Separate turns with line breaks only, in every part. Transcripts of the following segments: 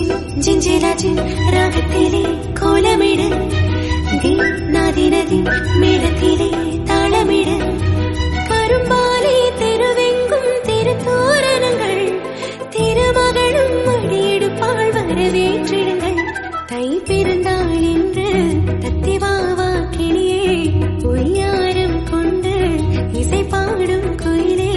ജിഞ്ചിരാജിൻ രാഗത്തിലെ കോലമിട് നാദിനദിൻ മേളത്തിലെ താളമിട് കരുമ്പാലി തെരുവെങ്കും തിരുത്തോരണങ്ങൾ തിരുമകളും മടിയെടുപ്പാൾ വരവേற்றிடுங்கள் தை பிறந்தாள் என்று தத்திவாவா கிளியே பொய்யாரம் கொண்டு இசை பாடும் குயிலே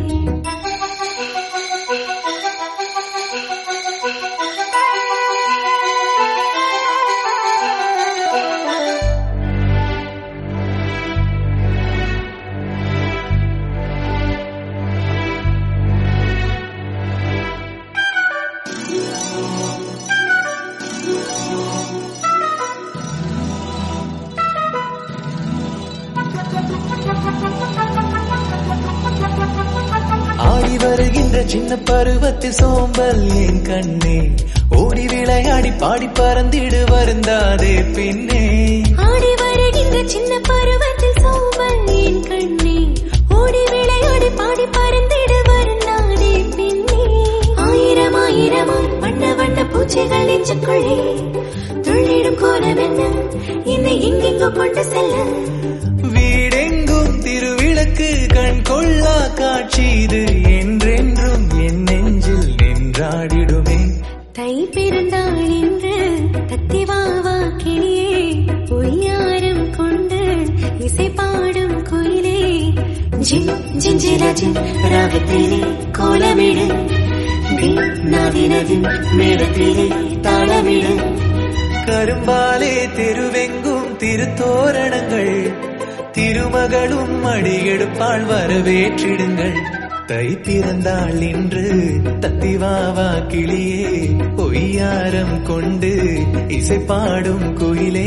ஆடி வருகின்ற சின்ன பருவத்தில் சோம்பல் என் கண்ணே ஓடி விளையாடி பாடி பறந்திடு வருந்தாதே பின்னே
ஆடி வருகின்ற சின்ன பருவத்தில் சோம்பல் என் கண்ணே ஓடி விளையாடி பாடி பறந்திடு வருந்தாதே பின்னே ஆயிரம் ஆயிரமாய் வண்ண வண்ண பூச்சிகள் நெஞ்சுக்குள்ளே துள்ளிடும் கோலம் என்ன என்னை எங்கெங்கோ கொண்டு செல்ல
வீடெங்கும் திருவிளக்கு கண் கொள்ளா காட்சி இது என்றென்றும் என் நெஞ்சில் நின்றாடிடுமே
தை பிறந்தாள் என்று தத்திவாவா கிளியே பொய்யாரம் கொண்டு இசை பாடும் குயிலே ஜின் ஜிஞ்சிராஜின் ராகத்திலே கோலமிடு நாதினதின் மேடத்திலே தாளமிடு
கரும்பாலே தெருவெங்கும் திருத்தோரணங்கள் திருமகளும் அடியெடுப்பாள் வரவேற்றிடுங்கள் தை பிறந்தாள் இன்று தத்திவாவா கிளியே பொய்யாரம் கொண்டு இசை பாடும் குயிலே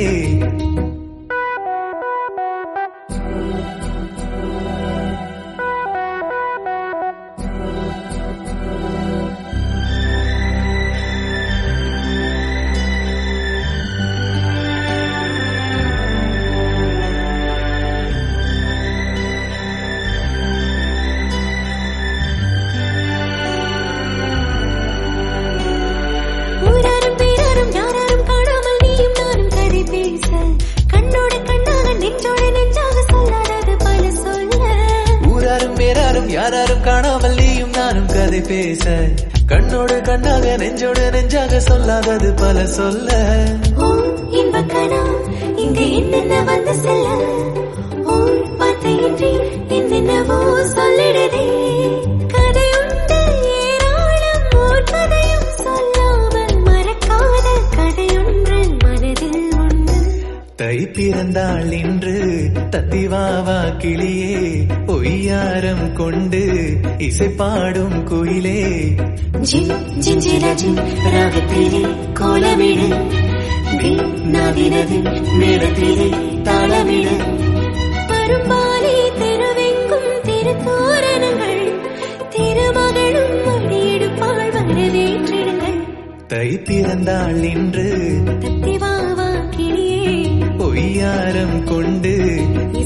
ஊராரும் பேராரும் யாராரும் காணாமல் நீயும் நானும் கதை பேச கண்ணோட கண்ணாக நெஞ்சோட நெஞ்சாக சொல்லாதது பல சொல்ல
ஊராரும் வேறாரும் யாராரும் காணாமல் நீயும் நானும் கதை பேச கண்ணோடு கண்ணாக நெஞ்சோடு நெஞ்சாக சொல்லாதது பல சொல்ல
ஓ இன்பக்கனா இங்கு என்னென்ன வந்து செல்ல ஓ வார்த்தையின்றி என்னென்னவோ சொல்லிடுதே கதையுண்டு ஏராளம் ஓர் கதையும் சொல்லாமல் மறக்காத கதையொன்று மனதில் உண்டு
தை பிறந்தாள் இன்று தத்திவாவா கிளியே பொய்யாரம் கொண்டு இசை பாடும் குயிலே
ஜின் ஜிஞ்சிரஜின் ராகத்திலே கோலமிடு நாதினதின் மேடத்திலே தாளமிடு பரும்பாலே தெருவெங்கும் திருத்தோரணங்கள் திருமகளும் மடியெடுப்பாள் வரவேற்றிடுங்கள்
தை பிறந்தாள் இன்று
தத்திவாவா கிளியே
பொய்யாரம் கொண்டு